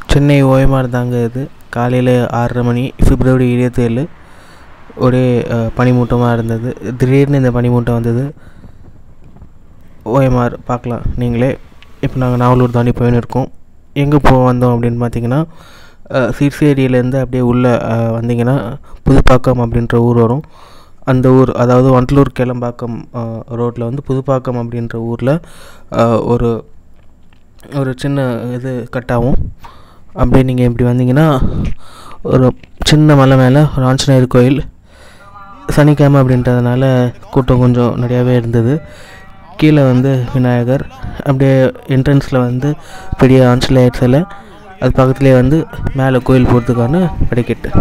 Chennai OMR தாங்க இது காலையில் ஆறரை மணி பிப்ரவரி இருபத்தேழு ஒரே அஹ், பனிமூட்டமாக இருந்தது திடீர்னு இந்த பனிமூட்டம் வந்தது ஓஎம்ஆர் பார்க்கலாம் நீங்களே இப்போ நாங்கள் நாவலூர் தாண்டி போயின்னு இருக்கோம் எங்கே போக வந்தோம் அப்படின்னு பார்த்தீங்கன்னா அஹ், சிறுசேரியிலேருந்து அப்படியே உள்ளே அஹ், வந்தீங்கன்னா புதுப்பாக்கம் அப்படின்ற ஊர் வரும் அந்த ஊர் அதாவது வண்டலூர் கிளம்பாக்கம் ரோட்டில் வந்து புதுப்பாக்கம் அப்படின்ற ஊரில் ஒரு ஒரு சின்ன இது கட் ஆகும் அப்படியே நீங்கள் இப்படி வந்தீங்கன்னா ஒரு சின்ன மலை மேலே ஒரு ஆஞ்சநேயர் கோயில் சனிக்கிழமை அப்படின்றதுனால கூட்டம் கொஞ்சம் நிறையாவே இருந்தது கீழே வந்து விநாயகர் அப்படியே என்ட்ரன்ஸில் வந்து பெரிய ஆஞ்சநேயர் சிலை அது பக்கத்துலேயே வந்து மேலே கோயில் போகிறதுக்கான படிக்கட்டு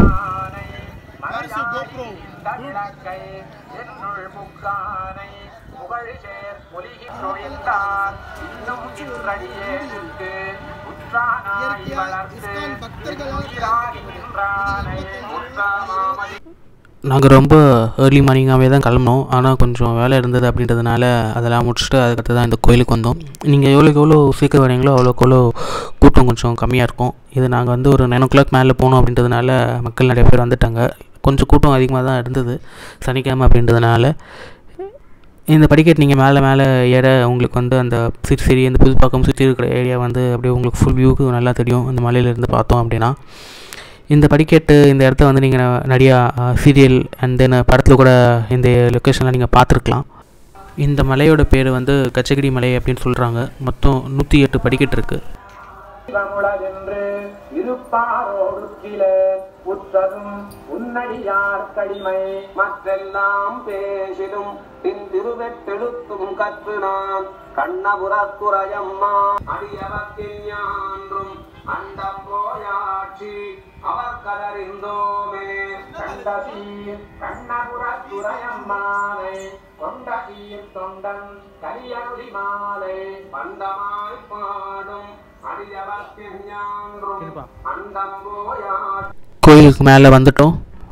தன்னக்கை என்னுள் முக்கானை புகழ்சேர் பொலிகி நுழைந்தார் இன்னும் இன்றடியேனுக்கு உற்றானாய் வளர்த்து உயிராகி நின்றானை உற்றாமாமதி நாங்கள் ரொம்ப ஏர்லி மார்னிங்காகவே தான் கிளம்பினோம் ஆனால் கொஞ்சம் வேலை இருந்தது அப்படின்றதுனால அதெல்லாம் முடிச்சுட்டு அதுக்கடுத்து தான் இந்த கோயிலுக்கு வந்தோம் நீங்கள் எவ்வளோக்கு எவ்வளோ சீக்கிரம் வரீங்களோ அவ்வளோக்கு எவ்வளோ கூட்டம் கொஞ்சம் கம்மியாக இருக்கும் இது நாங்கள் வந்து ஒரு நைன் ஓ கிளாக் மேலே போனோம் அப்படின்றதுனால மக்கள் நிறைய பேர் வந்துட்டாங்க கொஞ்சம் கூட்டம் அதிகமாக தான் இருந்தது சனிக்கிழமை அப்படின்றதுனால இந்த படிக்கட்டு நீங்கள் மேலே மேலே ஏற உங்களுக்கு வந்து அந்த சிறுசிரி இந்த புதுப்பாக்கம் சுற்றி இருக்கிற ஏரியா வந்து அப்படியே உங்களுக்கு ஃபுல் வியூக்கு நல்லா தெரியும் இந்த மலையிலேருந்து பார்த்தோம் அப்படின்னா இந்த படிக்கட்டு இந்த இடத்த வந்து நீங்கள் நிறையா சீரியல் அண்ட் தென் படத்தில் கூட இந்த லொக்கேஷனில் நீங்கள் பார்த்துருக்கலாம் இந்த மலையோட பேர் வந்து கச்சகிரி மலை அப்படின்னு சொல்கிறாங்க மொத்தம் நூற்றி எட்டு படிக்கட்டு இருக்குது சிவமுளதென்று இருப்பாரோடு கில உற்றதும் உன்னடியார் கடிமை மற்றெல்லாம் பேசிடும் பின் திருவெட்டெழுத்தும் கற்று நான் கண்ணபுரத்துறையம்மா அடியவத்தின் ஞான்றும் அண்டம் போயாட்சி அவர் கலறிந்தோமே கண்டசீர் கண்ணபுரத்துறையம்மானை கொண்ட சீர் தொண்டன் கலியருளி மாலை பண்டமாய் பாடும் அடியவத்தின் ஞான்றும் அண்டம் போயாட்சி கோயிலுக்கு மேலே வந்துட்டோம்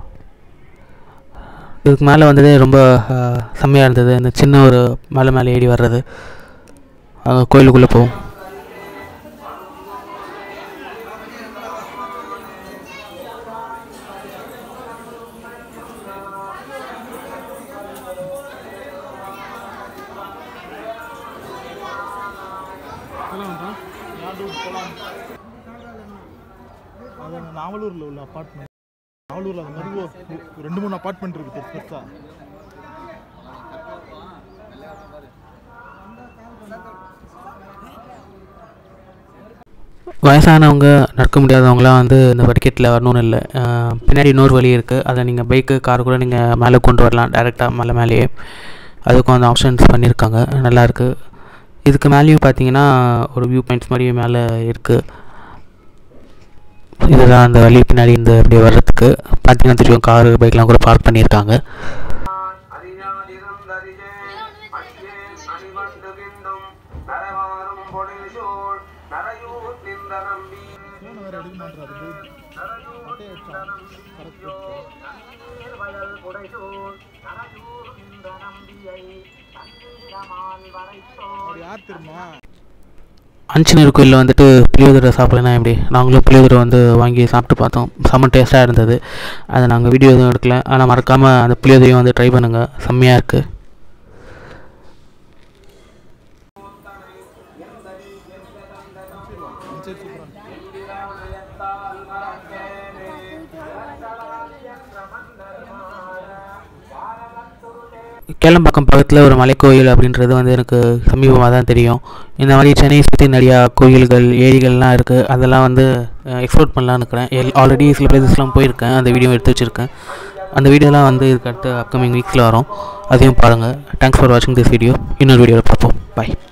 இதுக்கு மேலே வந்ததே ரொம்ப அஹ், செம்மையாக இருந்தது அந்த சின்ன ஒரு மலை மேலே ஏறி வர்றது அங்கே கோயிலுக்குள்ளே போவோம் அது நாவலூரில் உள்ள அப்பார்ட்மெண்ட் நாவலூரில் அது மாதிரி ஒரு- ஒரு ரெண்டு மூணு அப்பார்ட்மெண்ட் இருக்குது பெருசு பெருசா வயசானவங்க நடக்க முடியாதவங்களாம் வந்து இந்த படிக்கட்டில் வரணும்னு இல்லை அஹ், பின்னாடி இன்னொரு வழி இருக்குது அதை நீங்கள் பைக்கு கார் கூட நீங்கள் மேலே கொண்டு வரலாம் டேரெக்டாக மலை மேலேயே அதுக்கும் அந்த ஆப்ஷன்ஸ் பண்ணியிருக்காங்க நல்லாயிருக்கு இதுக்கு மேலேயும் பார்த்தீங்கன்னா ஒரு வியூ பாயிண்ட்ஸ் மாதிரி மேலே இருக்குது இதுதான் அந்த வழி பின்னாடி இந்த அப்படியே வர்றதுக்கு பார்த்தீங்கன்னா தெரியும் காரு பைக்லாம் கூட பார்க் பண்ணியிருக்காங்க அறியாதிருந்தறியே அடியேன் அணிவண்டுகின்றும் நரவாரும் பொழில்சூழ் நரையூர் நின்ற நம்பி ஃபோனை வேறு எடுக்க மாட்டேறாரு நரையூர் நின்ற நம்பியோ நன்னீர் வயல் புடைசூழ் நரையூர் நின்ற நம்பியை தன்னிடமால் வரைத்தோ அவர் யார் தெரியுமா ஆஞ்சநேயர் கோயிலில் வந்துட்டு புளியோதரை சாப்பிடலனா எப்படி நாங்களும் புளியோதரை வந்து வாங்கி சாப்பிட்டு பார்த்தோம் செம்ம டேஸ்ட்டாக இருந்தது அதை நாங்கள் வீடியோ எதுவும் எடுக்கல ஆனால் மறக்காமல் அந்த புளியோதரையும் வந்து ட்ரை பண்ணுங்கள் செம்மையாக இருக்குது சரி சூப்பராக கேளம்பாக்கம் பக்கத்தில் ஒரு மலைக்கோயில் அப்படின்றது வந்து எனக்கு சமீபமாக தான் தெரியும் இந்த மாதிரி சென்னை சுற்றி நிறையா கோயில்கள் ஏரிகள்லாம் இருக்குது அதெல்லாம் வந்து எக்ஸ்ப்ளோர் பண்ணலான்னு இருக்கிறேன் எல் ஆல்ரெடி சில பிளேசஸ்லாம் போயிருக்கேன் அந்த வீடியோ எடுத்து வச்சுருக்கேன் அந்த வீடியோலாம் வந்து இதுக்கு அடுத்து அப்கமிங் வீக்ஸில் வரும் அதையும் பாருங்கள் தேங்க்ஸ் ஃபார் வாட்சிங் திஸ் வீடியோ இன்னொரு வீடியோவில் பார்ப்போம் பை